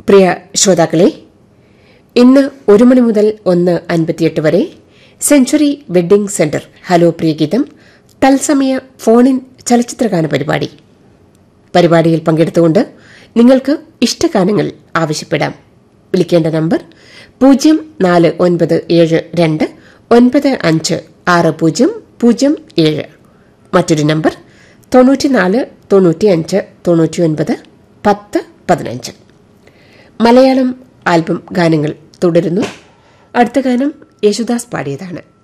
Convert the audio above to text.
പ്രിയ ശ്രോതാക്കളെ ഇന്ന് ഒരു മണി മുതൽ ഒന്ന് അൻപത്തിയെട്ട് വരെ സെഞ്ചുറി വെഡ്ഡിംഗ് സെന്റർ ഹലോ പ്രിയഗീതം തത്സമയ ഫോണിൻ ചലച്ചിത്രഗാന പരിപാടി പരിപാടിയിൽ പങ്കെടുത്തുകൊണ്ട് നിങ്ങൾക്ക് ഇഷ്ടഗാനങ്ങൾ ആവശ്യപ്പെടാം വിളിക്കേണ്ട നമ്പർ പൂജ്യം നാല് ഒൻപത് ഏഴ് രണ്ട് ഒൻപത് അഞ്ച് ആറ് പൂജ്യം പൂജ്യം ഏഴ് മറ്റൊരു നമ്പർ തൊണ്ണൂറ്റിനാല് തൊണ്ണൂറ്റിയഞ്ച് തൊണ്ണൂറ്റിയൊൻപത് പത്ത് പതിനഞ്ച് മലയാളം ആൽബം ഗാനങ്ങൾ തുടരുന്നു അടുത്ത ഗാനം യേശുദാസ് പാടിയതാണ്